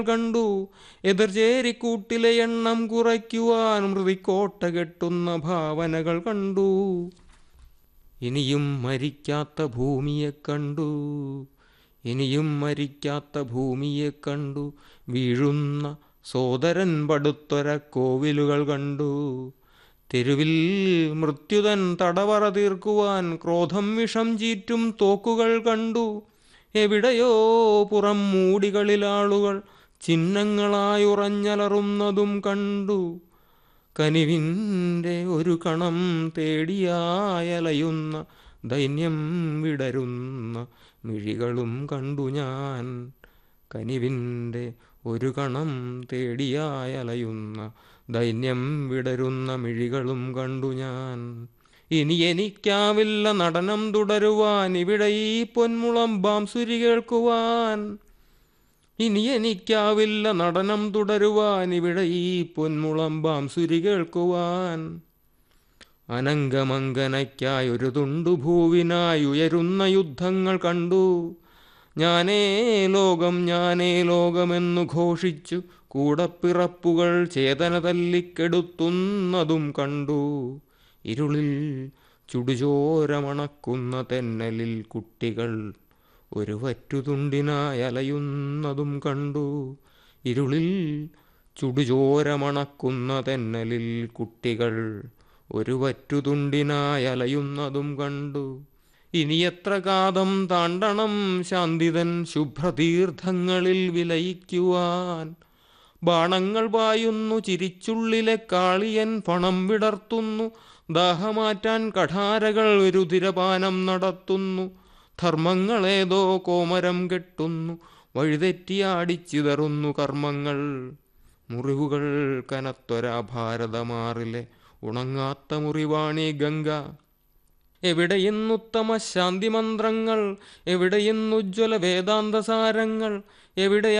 കണ്ടു എതിർചേരിക്കൂട്ടിലെ എണ്ണം കുറയ്ക്കുവാൻ മൃതിക്കോട്ട കെട്ടുന്ന ഭാവനകൾ കണ്ടു ഇനിയും മരിക്കാത്ത ഭൂമിയെ കണ്ടു ഇനിയും മരിക്കാത്ത ഭൂമിയെ കണ്ടു വീഴുന്ന സോദരൻ പടുത്തൊര കോവിലുകൾ കണ്ടു തെരുവിൽ മൃത്യുതൻ തടവറ തീർക്കുവാൻ ക്രോധം വിഷം ചീറ്റും തോക്കുകൾ കണ്ടു എവിടെയോ പുറം മൂടികളിൽ ആളുകൾ ചിഹ്നങ്ങളായുറഞ്ഞലറുന്നതും കണ്ടു കനിവിൻ്റെ ഒരു കണം തേടിയായലയുന്ന ദൈന്യം വിടരുന്ന മിഴികളും കണ്ടു ഞാൻ കനിവിൻ്റെ ഒരു കണം തേടിയായലയുന്ന ദൈന്യം വിടരുന്ന മിഴികളും കണ്ടു ഞാൻ ഇനി എനിക്കാവില്ല നടനം തുടരുവാൻ ഇവിടെ ഈ പൊന്മുളം ബാംസുരി കേൾക്കുവാൻ ഇനി എനിക്കാവില്ല നടനം തുടരുവാൻ ഇവിടെ ഈ പൊന്മുളം ബാംസുരി കേൾക്കുവാൻ അനങ്കമങ്കനയ്ക്കായി ഒരു തുണ്ടു ഭൂവിനായി ഉയരുന്ന യുദ്ധങ്ങൾ കണ്ടു ഞാനേ ലോകം ഞാനേ ലോകമെന്നു ഘോഷിച്ചു കൂടപ്പിറപ്പുകൾ ചേതന തല്ലിക്കെടുത്തുന്നതും കണ്ടു ഇരുളിൽ ചുടുചോരമണക്കുന്ന തെന്നലിൽ കുട്ടികൾ ഒരു വറ്റുതുണ്ടിനായി അലയുന്നതും കണ്ടു ഇരുളിൽ ചുടുചോരമണക്കുന്ന തെന്നലിൽ കുട്ടികൾ ഒരു വറ്റുതുണ്ടിനായി അലയുന്നതും കണ്ടു ഇനി എത്ര കാതം താണ്ടണം ശാന്തിതൻ ശുഭ്രതീർത്ഥങ്ങളിൽ വിലയിക്കുവാൻ ബാണങ്ങൾ പായുന്നു ചിരിച്ചുള്ളിലെ കാളിയൻ പണം വിടർത്തുന്നു ദാഹമാറ്റാൻ കഠാരകൾ രുതിരപാനം നടത്തുന്നു ധർമ്മങ്ങളേതോ കോമരം കെട്ടുന്നു വഴിതെറ്റിയാടിച്ചിതറുന്നു കർമ്മങ്ങൾ മുറിവുകൾ കനത്തൊരാ ഭാരതമാറിലെ ഉണങ്ങാത്ത മുറിവാണി ഗംഗ എവിടെയെന്നുത്തമ ശാന്തി മന്ത്രങ്ങൾ എവിടെയെന്നുജ്വല വേദാന്തസാരങ്ങൾ എവിടെ